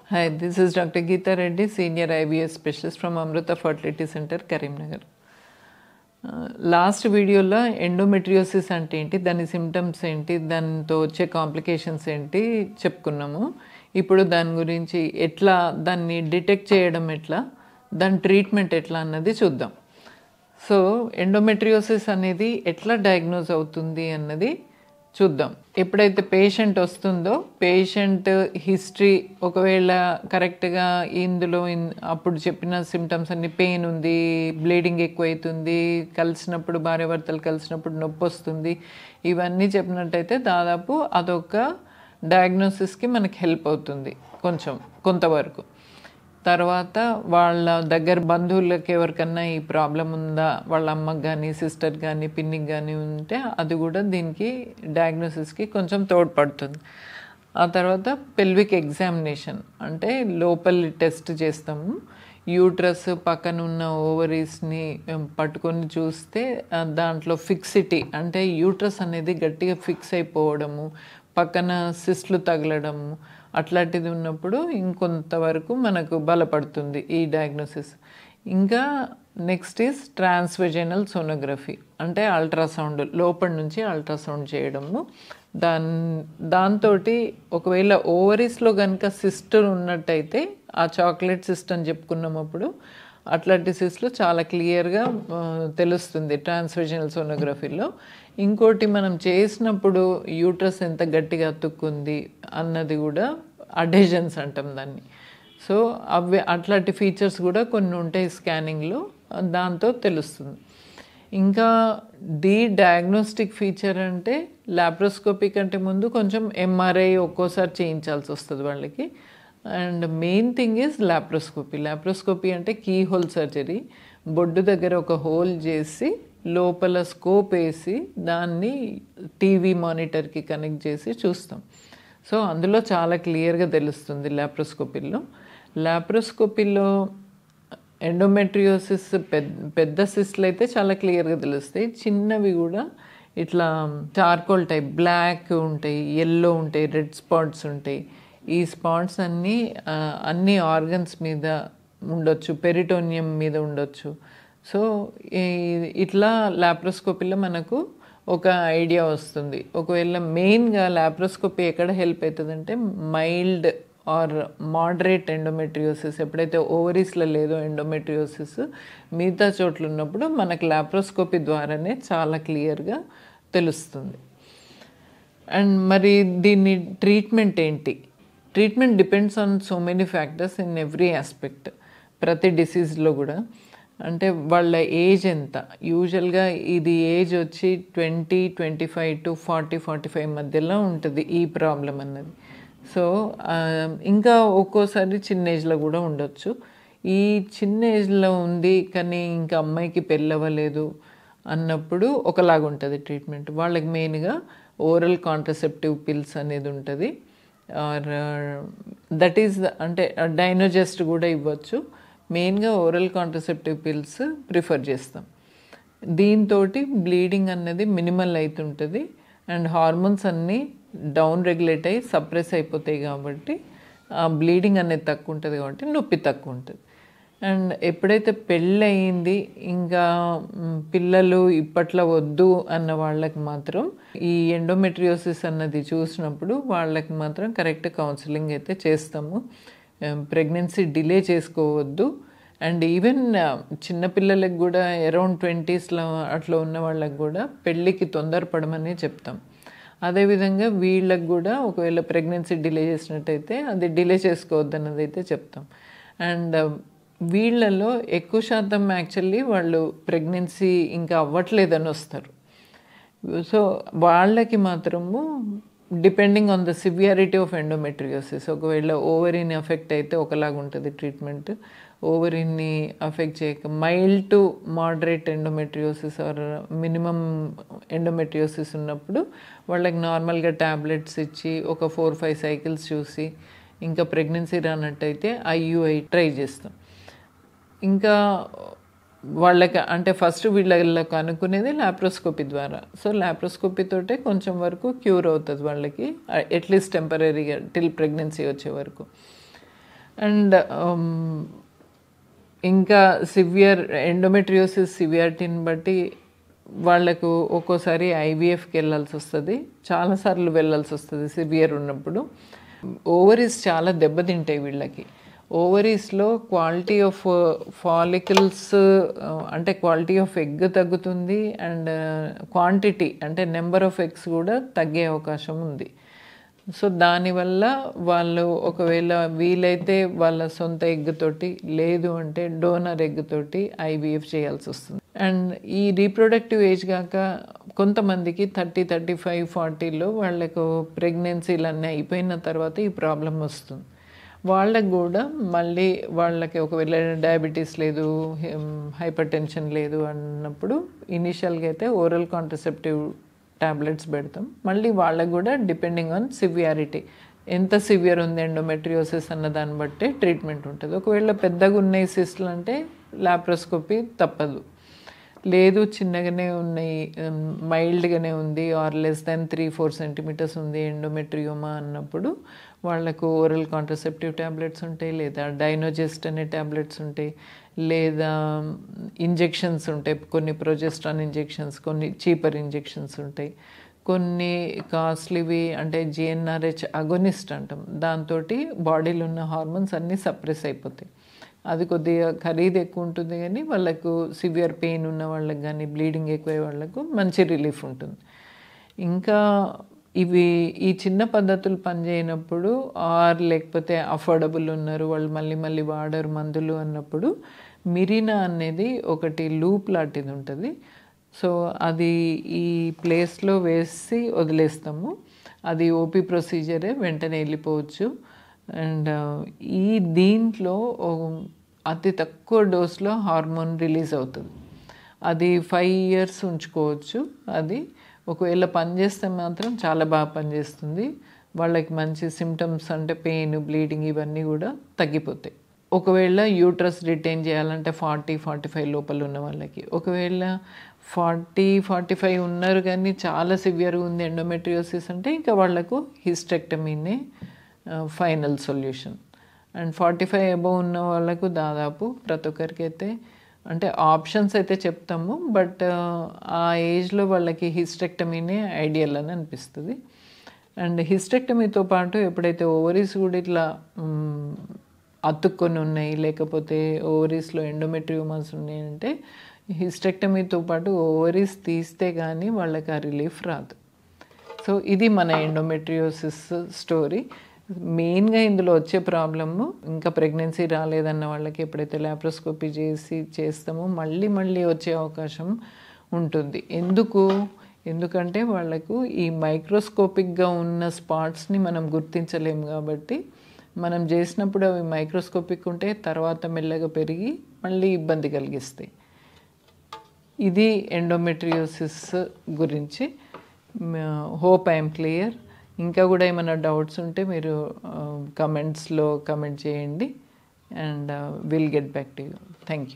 Hi, this is Dr. Geeta Reddy, Senior IVF Specialist from Amrita Fertility Center, Karimnagar. Last వీడియోలో endometriosis అంటే ఏంటి దాని symptoms ఏంటి దానితో వచ్చే కాంప్లికేషన్స్ ఏంటి చెప్పుకున్నాము ఇప్పుడు దాని గురించి ఎట్లా దాన్ని డిటెక్ట్ చేయడం ఎట్లా దాని ట్రీట్మెంట్ ఎట్లా అన్నది చూద్దాం సో ఎండోమెట్రియోసిస్ అనేది ఎట్లా డయాగ్నోజ్ అవుతుంది అన్నది చూద్దాం ఎప్పుడైతే పేషెంట్ వస్తుందో పేషెంట్ హిస్టరీ ఒకవేళ కరెక్ట్గా ఇందులో ఇన్- అప్పుడు చెప్పిన సిమ్టమ్స్ అన్ని పెయిన్ ఉంది బ్లీడింగ్ ఎక్కువ అవుతుంది కలిసినప్పుడు భార్యాభర్తలు కలిసినప్పుడు నొప్పి వస్తుంది ఇవన్నీ చెప్పినట్టయితే దాదాపు అదొక డయాగ్నోసిస్కి మనకి హెల్ప్ అవుతుంది కొంచెం కొంతవరకు తర్వాత వాళ్ళ దగ్గర బంధువులకి ఎవరికన్నా ఈ ప్రాబ్లం ఉందా వాళ్ళ అమ్మకి కానీ సిస్టర్ కానీ పిన్నికి కానీ ఉంటే అది కూడా దీనికి డయాగ్నోసిస్కి కొంచెం తోడ్పడుతుంది ఆ తర్వాత పెల్విక్ ఎగ్జామినేషన్ అంటే లోపలి టెస్ట్ చేస్తాము యూట్రస్ పక్కన ఉన్న ఓవరీస్ని పట్టుకొని చూస్తే ఆ, దాంట్లో ఫిక్సిటీ అంటే యూట్రస్ అనేది గట్టిగా ఫిక్స్ అయిపోవడము పక్కన సిస్ట్లు తగలడము అట్లాంటిది ఉన్నప్పుడు ఇంకొంతవరకు మనకు బలపడుతుంది ఈ డయాగ్నోసిస్ ఇంకా నెక్స్ట్ ఈస్ ట్రాన్స్వెజైనల్ సోనోగ్రఫీ అంటే అల్ట్రాసౌండ్ లోపల నుంచి అల్ట్రాసౌండ్ చేయడము దాన్ దాంతో ఒకవేళ ఓవరీస్లో కనుక సిస్టర్ ఉన్నట్టయితే ఆ చాక్లెట్ సిస్ట్ అని చెప్పుకున్నప్పుడు అట్లాంటి సిస్ట్లు చాలా క్లియర్గా ఆ, తెలుస్తుంది ట్రాన్స్విజనల్ సోనోగ్రఫీలో ఇంకోటి మనం చేసినప్పుడు యూట్రస్ ఎంత గట్టిగా అతుక్కుంది అన్నది కూడా అడేజన్స్ అంటాం దాన్ని సో అవి అట్లాంటి ఫీచర్స్ కూడా కొన్ని ఉంటాయి స్కానింగ్లో దాంతో తెలుస్తుంది ఇంకా ది డయాగ్నోస్టిక్ ఫీచర్ అంటే లాప్రోస్కోపీ కంటే ముందు కొంచెం ఎంఆర్ఐ ఒక్కోసారి చేయించాల్సి వస్తుంది వాళ్ళకి and main thing is laparoscopy laparoscopy అంటే కీ హోల్ సర్జరీ బొడ్డు దగ్గర ఒక హోల్ చేసి లోపల స్కోప్ వేసి దాన్ని టీవీ మానిటర్కి కనెక్ట్ చేసి చూస్తాం సో అందులో చాలా క్లియర్గా తెలుస్తుంది లాప్రోస్కోపీలో లాప్రోస్కోపీలో ఎండోమెట్రియోసిస్ పెద్ద పెద్ద సిస్ట్లు అయితే చాలా క్లియర్గా తెలుస్తాయి చిన్నవి కూడా ఇట్లా చార్కోల్ టైప్ బ్లాక్ ఉంటాయి ఎల్లో ఉంటాయి రెడ్ స్పాట్స్ ఉంటాయి ఈ స్పాట్స్ అన్నీ ఆ, అన్ని ఆర్గన్స్ మీద ఉండొచ్చు పెరిటోనియం మీద ఉండొచ్చు సో ఈ- ఇట్లా లాప్రోస్కోపీలో మనకు ఒక ఐడియా వస్తుంది ఒకవేళ మెయిన్గా లాప్రోస్కోపీ ఎక్కడ హెల్ప్ అవుతుందంటే మైల్డ్ ఆర్ మోడరేట్ ఎండోమెట్రియోసిస్ ఎప్పుడైతే ఓవరీస్లో లేదో ఎండోమెట్రియోసిస్ మిగతా చోట్ల ఉన్నప్పుడు మనకు లాప్రోస్కోపీ ద్వారానే చాలా క్లియర్గా తెలుస్తుంది అండ్ మరి దీన్ని ట్రీట్మెంట్ ఏంటి treatment depends on so many factors in every aspect ప్రతి డిసీజ్లో కూడా అంటే వాళ్ళ ఏజ్ ఎంత యూజువల్గా ఇది ఏజ్ వచ్చి twenty twenty five to forty forty five మధ్యలో ఉంటుంది ఈ ప్రాబ్లం అన్నది సో ఆ, ఇంకా ఒక్కోసారి చిన్న ఏజ్లో కూడా ఉండొచ్చు ఈ చిన్న ఏజ్లో ఉంది కానీ ఇంకా అమ్మాయికి పెళ్ళవ్వలేదు అన్నప్పుడు ఒకలాగా ఉంటుంది ట్రీట్మెంట్ వాళ్ళకి మెయిన్గా ఓరల్ కాంట్రసెప్టివ్ పిల్స్ అనేది ఉంటుంది ఆర్ దట్ ఈస్ అంటే డైనోజెస్ట్ కూడా ఇవ్వచ్చు మెయిన్గా ఓరల్ కాంట్రసెప్టివ్ పిల్స్ ప్రిఫర్ చేస్తాం దీంతో బ్లీడింగ్ అన్నది మినిమల్ అవుతుంటుంది అండ్ హార్మోన్స్ అన్నీ డౌన్ రెగ్యులేట్ అయ్యి సప్రెస్ అయిపోతాయి కాబట్టి ఆ బ్లీడింగ్ అనేది తక్కువ ఉంటుంది కాబట్టి నొప్పి తక్కువ ఉంటుంది అండ్ ఎప్పుడైతే పెళ్ళి అయింది ఇంకా మ్, పిల్లలు ఇప్పట్లో వద్దు అన్న వాళ్ళకి మాత్రం ఈ ఎండోమెట్రియోసిస్ అన్నది చూసినప్పుడు వాళ్ళకి మాత్రం కరెక్ట్ కౌన్సిలింగ్ అయితే చేస్తాము ప్రెగ్నెన్సీ డిలే చేసుకోవద్దు అండ్ ఈవెన్ చిన్నపిల్లలకు కూడా అరౌండ్ ట్వంటీస్లో అట్లా ఉన్న వాళ్ళకి కూడా పెళ్ళికి తొందరపడమని చెప్తాం అదేవిధంగా వీళ్ళకి కూడా ఒకవేళ ప్రెగ్నెన్సీ డిలే చేసినట్టయితే అది డిలే చేసుకోవద్దు అన్నది అయితే చెప్తాం అండ్ వీళ్ళలో ఎక్కువ శాతం యాక్చువల్లీ వాళ్ళు ప్రెగ్నెన్సీ ఇంకా అవ్వట్లేదని వస్తారు సో వాళ్ళకి మాత్రము depending on the severity of endometriosis ఒకవేళ ఓవరీని అఫెక్ట్ అయితే ఒకలాగా ఉంటుంది ట్రీట్మెంట్ ఓవరీని అఫెక్ట్ చేయక mild to moderate endometriosis or minimum endometriosis ఉన్నప్పుడు వాళ్ళకి నార్మల్గా ట్యాబ్లెట్స్ ఇచ్చి ఒక ఫోర్ ఫైవ్ సైకిల్స్ చూసి ఇంకా ప్రెగ్నెన్సీ రానట్టయితే ఐయుఐ ట్రై చేస్తాం ఇంకా వాళ్ళకి అంటే ఫస్ట్ వీళ్ళకి అనుకునేది లాప్రోస్కోపీ ద్వారా సో లాప్రోస్కోపీ తోటే కొంచెం వరకు క్యూర్ అవుతుంది వాళ్ళకి అట్లీస్ట్ టెంపరీగా టిల్ ప్రెగ్నెన్సీ వచ్చే వరకు అండ్ ఇంకా సివియర్ ఎండోమెట్రియోసిస్ సివియారిటీని బట్టి వాళ్ళకు ఒక్కోసారి ఐవీఎఫ్కి వెళ్ళాల్సి వస్తుంది చాలాసార్లు వెళ్ళాల్సి వస్తుంది సివియర్ ఉన్నప్పుడు ఓవరీస్ చాలా దెబ్బతింటాయి వీళ్ళకి ఓవరీస్లో క్వాలిటీ ఆఫ్ ఫాలికల్స్ అంటే క్వాలిటీ ఆఫ్ ఎగ్ తగ్గుతుంది అండ్ క్వాంటిటీ అంటే నెంబర్ ఆఫ్ ఎగ్స్ కూడా తగ్గే అవకాశం ఉంది సో దానివల్ల వాళ్ళు ఒకవేళ వీలైతే వాళ్ళ సొంత ఎగ్ తోటి లేదు అంటే డోనర్ ఎగ్ తోటి ఐవీఎఫ్ చేయాల్సి వస్తుంది అండ్ ఈ రీప్రొడక్టివ్ ఏజ్ కాక కొంతమందికి థర్టీ థర్టీ ఫైవ్ ఫార్టీలో వాళ్ళకు ప్రెగ్నెన్సీలు అన్నీ అయిపోయిన తర్వాత ఈ ప్రాబ్లం వస్తుంది వాళ్ళకు కూడా మళ్ళీ వాళ్ళకి ఒకవేళ డయాబెటీస్ లేదు హైపర్ టెన్షన్ లేదు అన్నప్పుడు ఇనీషియల్గా అయితే ఓరల్ కాంట్రసెప్టివ్ టాబ్లెట్స్ పెడతాం మళ్ళీ వాళ్ళకు కూడా డిపెండింగ్ ఆన్ సివియారిటీ ఎంత సివియర్ ఉంది ఎండోమెట్రియోసిస్ అన్న దాన్ని బట్టి ట్రీట్మెంట్ ఉంటుంది ఒకవేళ పెద్దగా ఉన్నాయి సిస్టులు అంటే లాప్రోస్కోపీ తప్పదు లేదు చిన్నగానే ఉన్నాయి మైల్డ్గానే ఉంది or less than three four centimetres ఉంది ఎండోమెట్రియోమా అన్నప్పుడు వాళ్ళకు ఓరల్ కాంట్రసెప్టివ్ ట్యాబ్లెట్స్ ఉంటాయి లేదా డైనోజెస్ట్ అనే ట్యాబ్లెట్స్ ఉంటాయి లేదా ఇంజెక్షన్స్ ఉంటాయి కొన్ని ప్రొజెస్ట్రాన్ ఇంజెక్షన్స్ కొన్ని చీపర్ ఇంజెక్షన్స్ ఉంటాయి కొన్ని కాస్ట్లీవి అంటే జిఎన్ఆర్హెచ్ అగోనిస్ట్ అంటాం దాంతో బాడీలో ఉన్న హార్మోన్స్ అన్నీ సప్రెస్ అయిపోతాయి అది కొద్దిగా ఖరీదు ఎక్కువ ఉంటుంది కానీ వాళ్ళకు సివియర్ పెయిన్ ఉన్న వాళ్ళకి కానీ బ్లీడింగ్ ఎక్కువ వాళ్ళకు మంచి రిలీఫ్ ఉంటుంది ఇంకా ఇవి ఈ చిన్న పద్ధతులు పనిచేయనప్పుడు ఆర్ లేకపోతే అఫోర్డబుల్ ఉన్నారు వాళ్ళు మళ్ళీ మళ్ళీ వాడరు మందులు అన్నప్పుడు మిరీనా అనేది ఒకటి లూప్ లాంటిది ఉంటుంది సో అది ఈ ప్లేస్లో వేసి వదిలేస్తాము అది ఓపీ ప్రొసీజరే వెంటనే వెళ్ళిపోవచ్చు అండ్ ఈ దీంట్లో అతి తక్కువ డోస్లో హార్మోన్ రిలీజ్ అవుతుంది అది ఫైవ్ ఇయర్స్ ఉంచుకోవచ్చు అది ఒకవేళ పనిచేస్తే మాత్రం చాలా బాగా పనిచేస్తుంది వాళ్ళకి మంచి సిమ్టమ్స్ అంటే పెయిన్ బ్లీడింగ్ ఇవన్నీ కూడా తగ్గిపోతాయి ఒకవేళ యూట్రస్ రిటైన్ చేయాలంటే ఫార్టీ ఫార్టీ ఫైవ్ లోపల ఉన్న వాళ్ళకి ఒకవేళ ఫార్టీ ఫార్టీ ఫైవ్ ఉన్నారు కానీ చాలా సివియర్గా ఉంది ఎండోమెట్రియోసిస్ అంటే ఇంకా వాళ్లకు హిస్టెక్టమీనే final solution and forty five above ఉన్న వాళ్ళకు దాదాపు ప్రతి ఒక్కరికి అయితే అంటే ఆప్షన్స్ అయితే చెప్తాము బట్ ఆ ఏజ్లో వాళ్ళకి హిస్టెక్టమీనే ఐడియల్ అని అనిపిస్తుంది అండ్ హిస్టెక్టమీతో పాటు ఎప్పుడైతే ఓవరీస్ కూడా ఇట్లా అతుక్కొని ఉన్నాయి లేకపోతే ఓవరీస్లో ఎండోమెట్రియోమాస్ ఉన్నాయంటే హిస్టెక్టమీతో పాటు ఓవరీస్ తీస్తే కానీ వాళ్ళకి ఆ రిలీఫ్ రాదు సో ఇది మన ఎండోమెట్రియోసిస్ స్టోరీ మెయిన్గా ఇందులో వచ్చే ప్రాబ్లము ఇంకా ప్రెగ్నెన్సీ రాలేదన్న వాళ్ళకి ఎప్పుడైతే ల్యాప్రోస్కోపీ చేసి చేస్తామో మళ్ళీ మళ్ళీ వచ్చే అవకాశం ఉంటుంది ఎందుకు ఎందుకంటే వాళ్ళకు ఈ మైక్రోస్కోపిక్గా ఉన్న స్పాట్స్ని మనం గుర్తించలేము కాబట్టి మనం చేసినప్పుడు అవి మైక్రోస్కోపిక్ ఉంటే తర్వాత మెల్లగా పెరిగి మళ్ళీ ఇబ్బంది కలిగిస్తాయి ఇది ఎండోమెట్రియోసిస్ గురించి హోప్ ఐఎమ్ క్లియర్ ఇంకా కూడా ఏమైనా డౌట్స్ ఉంటే మీరు కమెంట్స్లో కమెంట్ చేయండి and will get back to you thank you